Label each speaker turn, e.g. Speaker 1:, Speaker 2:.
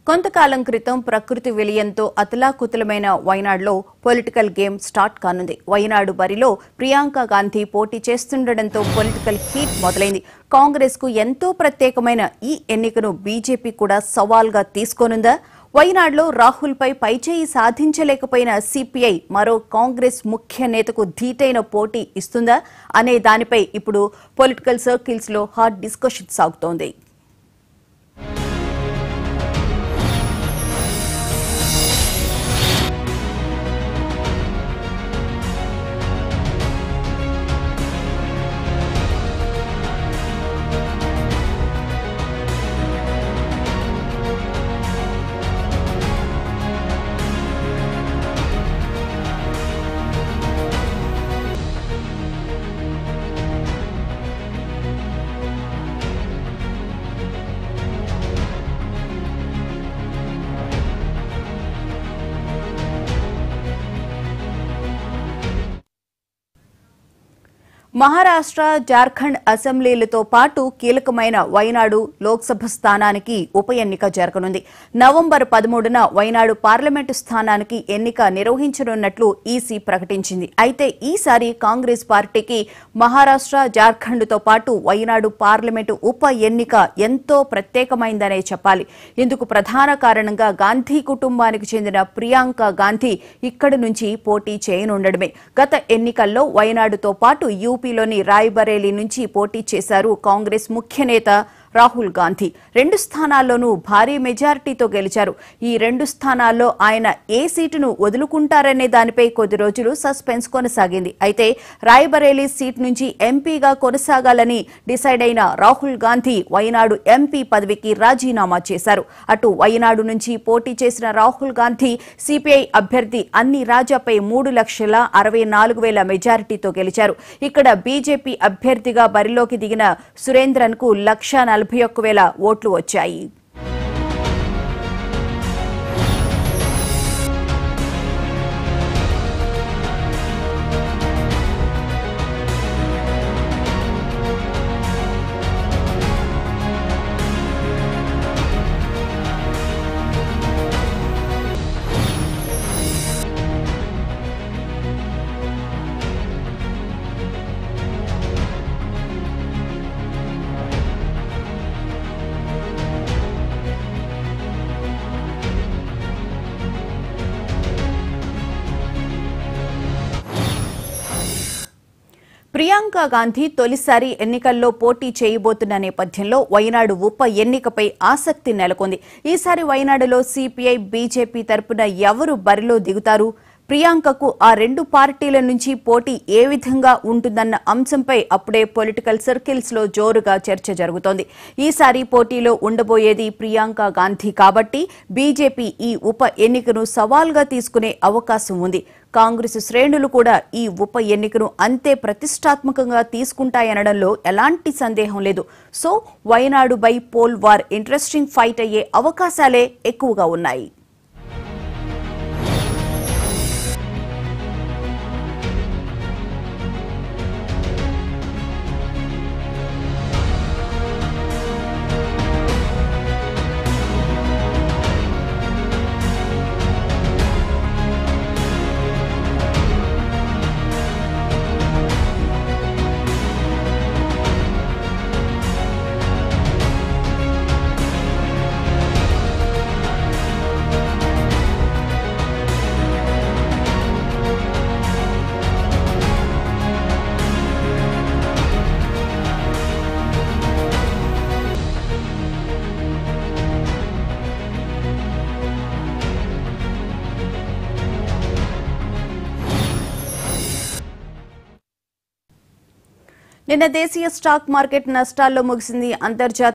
Speaker 1: కొంతకాలం క్రితం ప్రకృతి విలయంతో అతలాకుతలమైన వైనాడులో పొలిటికల్ గేమ్ స్టార్ట్ కానుంది వైనాడు బరిలో ప్రియాంక గాంధీ పోటీ చేస్తుండటంతో పొలిటికల్ హీట్ మొదలైంది కాంగ్రెస్ కు ఎంతో ప్రత్యేకమైన ఈ ఎన్నికను బీజేపీ కూడా సవాల్గా తీసుకోనుందా వైనాడులో రాహుల్ పై పైచేయి సాధించలేకపోయిన సిపిఐ మరో కాంగ్రెస్ ముఖ్య నేతకు ధీటైన పోటీ ఇస్తుందా అనే దానిపై ఇప్పుడు పొలిటికల్ సర్కిల్స్ లో హాట్ డిస్కషన్ సాగుతోంది మహారాష్ట్ర జార్ఖండ్ అసెంబ్లీలతో పాటు కీలకమైన వైనాడు లోక్సభ స్థానానికి ఉప ఎన్నిక జరగనుంది నవంబర్ పదమూడున వైనాడు పార్లమెంటు స్థానానికి ఎన్నిక నిర్వహించనున్నట్లు ఈసీ ప్రకటించింది అయితే ఈసారి కాంగ్రెస్ పార్టీకి మహారాష్ట్ర జార్ఖండ్తో పాటు వైనాడు పార్లమెంటు ఉప ఎన్నిక ఎంతో ప్రత్యేకమైందనే చెప్పాలి ఇందుకు ప్రధాన కారణంగా గాంధీ కుటుంబానికి చెందిన ప్రియాంక గాంధీ ఇక్కడి నుంచి పోటీ చేయనుండడమే గత ఎన్నికల్లో వైనాడుతో పాటు యూపీలోని రాయ్బరేలీ నుంచి పోటీ చేశారు కాంగ్రెస్ ముఖ్య నేత రాహుల్ గాంధీ రెండు స్థానాల్లోనూ భారీ మెజారిటీతో గెలిచారు ఈ రెండు స్థానాల్లో ఆయన ఏ సీటును వదులుకుంటారనే దానిపై కొద్ది రోజులు సస్పెన్స్ కొనసాగింది అయితే రాయ్బరేలీ సీట్ నుంచి ఎంపీగా కొనసాగాలని డిసైడ్ అయిన రాహుల్ గాంధీ వైనాడు ఎంపీ పదవికి రాజీనామా చేశారు అటు వైనాడు నుంచి పోటీ చేసిన రాహుల్ గాంధీ సిపిఐ అభ్యర్థి అన్ని రాజాపై మూడు లక్షల అరవై నాలుగు వేల మెజారిటీతో గెలిచారు ఇక్కడ బీజేపీ అభ్యర్థిగా బరిలోకి దిగిన సురేంద్రన్ కు లక్ష నలభై ఒక్క వేల ఓట్లు వచ్చాయి ప్రియాంక గాంధీ తొలిసారి ఎన్నికల్లో పోటీ చేయబోతున్న నేపథ్యంలో వైనాడు ఉప ఎన్నికపై ఆసక్తి నెలకొంది ఈసారి వైనాడులో సిపిఐ బీజేపీ తరపున ఎవరు బరిలో దిగుతారు ప్రియాంకకు ఆ రెండు పార్టీల నుంచి పోటీ ఏ విధంగా ఉంటుందన్న అంశంపై అప్పుడే పొలిటికల్ సర్కిల్స్ లో జోరుగా చర్చ జరుగుతోంది ఈసారి పోటీలో ఉండబోయేది ప్రియాంక గాంధీ కాబట్టి బీజేపీ ఈ ఉప ఎన్నికను సవాల్గా తీసుకునే అవకాశం ఉంది కాంగ్రెస్ శ్రేణులు కూడా ఈ ఉప ఎన్నికను అంతే ప్రతిష్టాత్మకంగా తీసుకుంటాయనడంలో ఎలాంటి సందేహం లేదు so Wayanad bypoll war interesting fight అయ్యే అవకాశాలే ఎక్కువగా ఉన్నాయి నిన్న దేశీయ స్టాక్ మార్కెట్ నష్టాల్లో ముగిసింది అంతర్జాతీయ